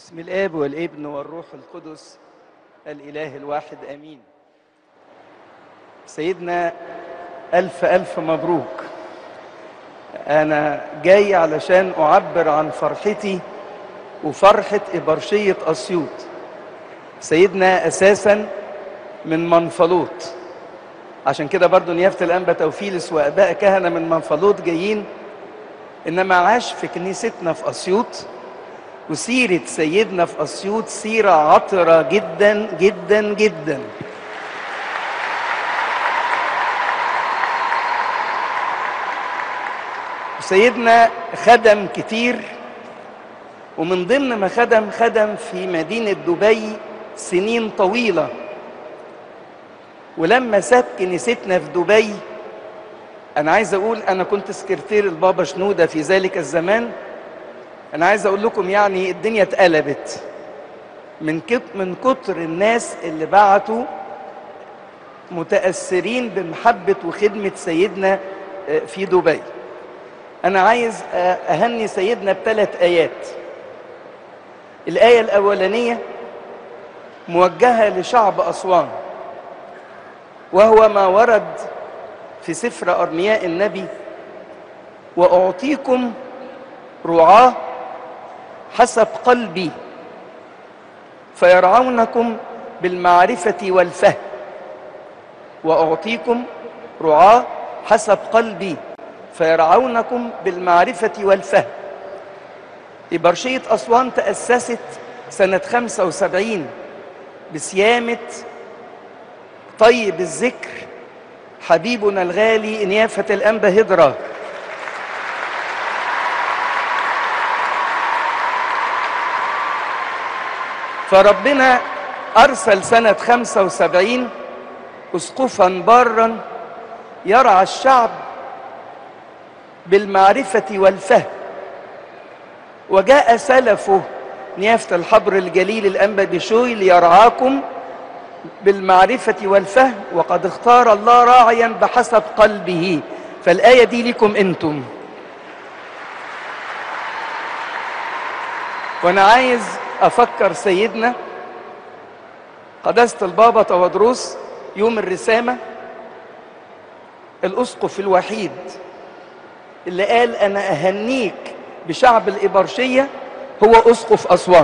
بسم الاب والابن والروح القدس الاله الواحد امين سيدنا الف الف مبروك انا جاي علشان اعبر عن فرحتي وفرحه ابرشيه اسيوط سيدنا اساسا من منفلوط عشان كده برضو نيافه الانبا توفيلس واباء كهنه من منفلوط جايين انما عاش في كنيستنا في اسيوط وسيرة سيدنا في أسيوط سيرة عطرة جدا جدا جدا سيدنا خدم كتير ومن ضمن ما خدم خدم في مدينة دبي سنين طويلة ولما ساب كنيستنا في دبي أنا عايز أقول أنا كنت سكرتير البابا شنودة في ذلك الزمان انا عايز اقول لكم يعني الدنيا اتقلبت من كت من كتر الناس اللي بعتوا متاثرين بمحبه وخدمه سيدنا في دبي انا عايز اهني سيدنا بثلاث ايات الايه الاولانيه موجهه لشعب اسوان وهو ما ورد في سفر ارمياء النبي واعطيكم رعاه حسب قلبي فيرعونكم بالمعرفة والفهم وأعطيكم رعاة حسب قلبي فيرعونكم بالمعرفة والفهم إبرشية أسوان تأسست سنة 75 بسيامة طيب الذكر حبيبنا الغالي نيافة الأنبا هدرة فربنا أرسل سنة 75 أسقفا بارا يرعى الشعب بالمعرفة والفهم وجاء سلفه نيافة الحبر الجليل الأنبا بشوي ليرعاكم بالمعرفة والفهم وقد اختار الله راعيا بحسب قلبه فالآية دي لكم أنتم وأنا عايز أفكر سيدنا قداسة البابا تودروس يوم الرسامة الأسقف الوحيد اللي قال أنا أهنيك بشعب الإبرشية هو أسقف أسوان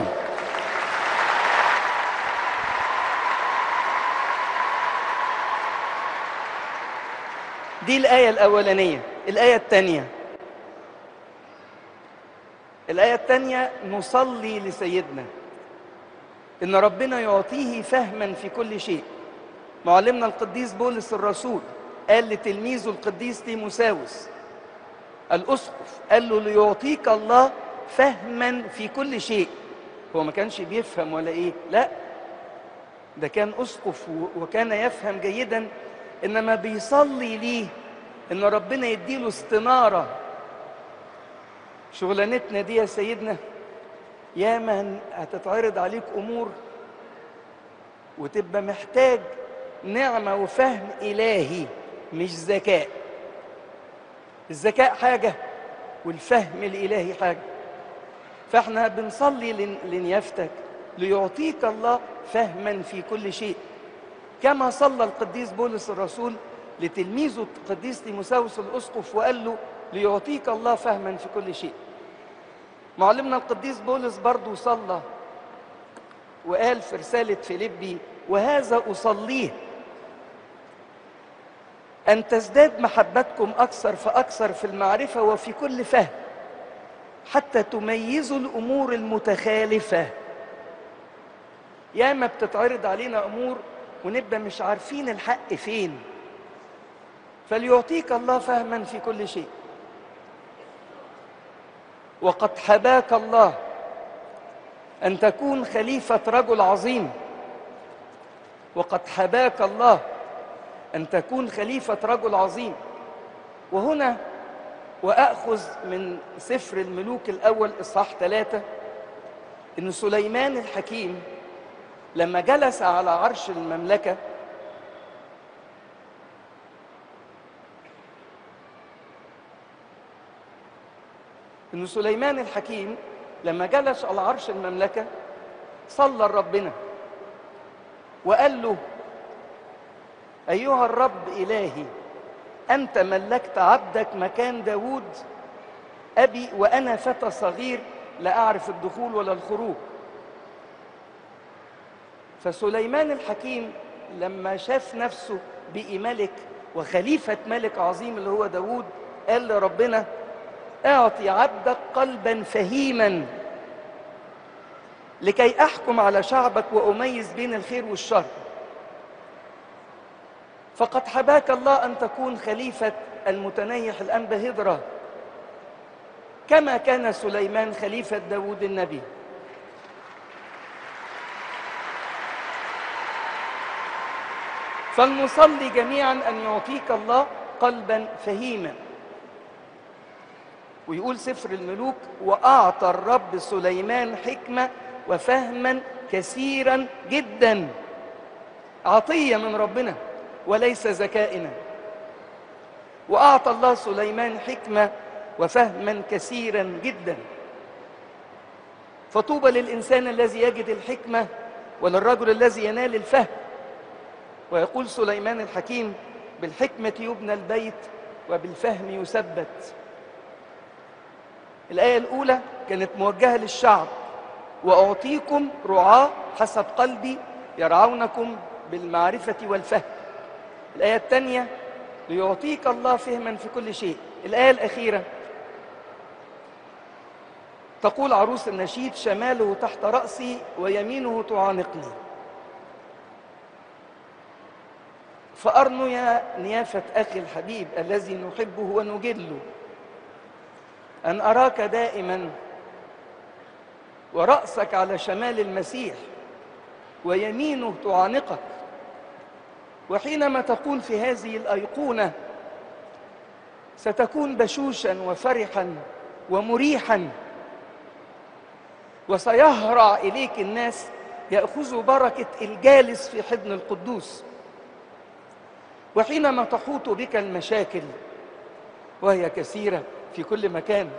دي الآية الأولانية الآية الثانية الآية الثانية نصلي لسيدنا إن ربنا يعطيه فهما في كل شيء معلمنا القديس بولس الرسول قال لتلميذه القديس تيموساوس الأسقف قال له ليعطيك الله فهما في كل شيء هو ما كانش بيفهم ولا إيه لا ده كان أسقف وكان يفهم جيدا إنما بيصلي ليه إن ربنا يديله استنارة شغلانتنا دي يا سيدنا ياما هتتعرض عليك امور وتبقى محتاج نعمه وفهم الهي مش ذكاء الذكاء حاجه والفهم الالهي حاجه فاحنا بنصلي لنيافتك ليعطيك الله فهما في كل شيء كما صلى القديس بولس الرسول لتلميذه القديس تيموساوس الاسقف وقال له ليعطيك الله فهما في كل شيء معلمنا القديس بولس برضو صلى وقال في رسالة فيليبي وهذا أصليه أن تزداد محبتكم أكثر فأكثر في المعرفة وفي كل فهم حتى تميزوا الأمور المتخالفة ياما بتتعرض علينا أمور ونبقى مش عارفين الحق فين فليعطيك الله فهما في كل شيء وقد حباك الله ان تكون خليفه رجل عظيم وقد حباك الله ان تكون خليفه رجل عظيم وهنا واخذ من سفر الملوك الاول اصحاح ثلاثه ان سليمان الحكيم لما جلس على عرش المملكه ان سليمان الحكيم لما جلس على عرش المملكه صلى لربنا وقال له أيها الرب إلهي أنت ملكت عبدك مكان داود أبي وأنا فتى صغير لا أعرف الدخول ولا الخروج فسليمان الحكيم لما شاف نفسه بقي ملك وخليفة ملك عظيم اللي هو داود قال لربنا اعطي عبدك قلبا فهيما لكي احكم على شعبك واميز بين الخير والشر فقد حباك الله ان تكون خليفه المتنيح الانبا هدره كما كان سليمان خليفه داود النبي فلنصلي جميعا ان يعطيك الله قلبا فهيما ويقول سفر الملوك واعطى الرب سليمان حكمه وفهما كثيرا جدا عطيه من ربنا وليس ذكائنا واعطى الله سليمان حكمه وفهما كثيرا جدا فطوبى للانسان الذي يجد الحكمه وللرجل الذي ينال الفهم ويقول سليمان الحكيم بالحكمه يبنى البيت وبالفهم يثبت الآية الأولى كانت موجهة للشعب وأعطيكم رعاة حسب قلبي يرعونكم بالمعرفة والفهم الآية الثانية ليعطيك الله فهما في كل شيء الآية الأخيرة تقول عروس النشيد شماله تحت رأسي ويمينه تعانقني فأرنو يا نيافة أخي الحبيب الذي نحبه ونجله أن أراك دائما ورأسك على شمال المسيح ويمينه تعانقك وحينما تكون في هذه الأيقونة ستكون بشوشا وفرحا ومريحا وسيهرع إليك الناس يأخذوا بركة الجالس في حضن القدوس وحينما تحوط بك المشاكل وهي كثيره في كل مكان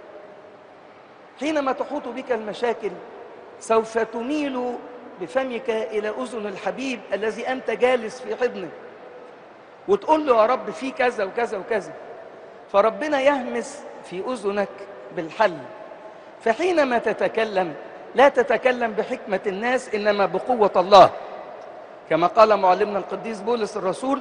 حينما تحوط بك المشاكل سوف تميل بفمك الى اذن الحبيب الذي انت جالس في حضنه وتقول له يا رب في كذا وكذا وكذا فربنا يهمس في اذنك بالحل فحينما تتكلم لا تتكلم بحكمه الناس انما بقوه الله كما قال معلمنا القديس بولس الرسول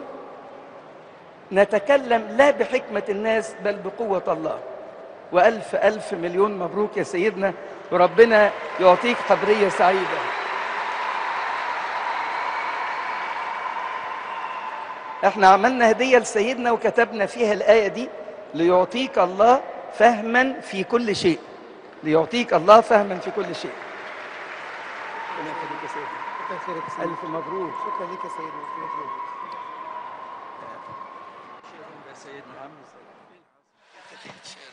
نتكلم لا بحكمة الناس بل بقوة الله وألف ألف مليون مبروك يا سيدنا وربنا يعطيك حبرية سعيدة احنا عملنا هدية لسيدنا وكتبنا فيها الآية دي ليعطيك الله فهما في كل شيء ليعطيك الله فهما في كل شيء ربنا يخليك يا سيدنا كتر خيرك يا سيدنا ألف مبروك شكرا لك يا سيدنا شكرا لك سيدنا عم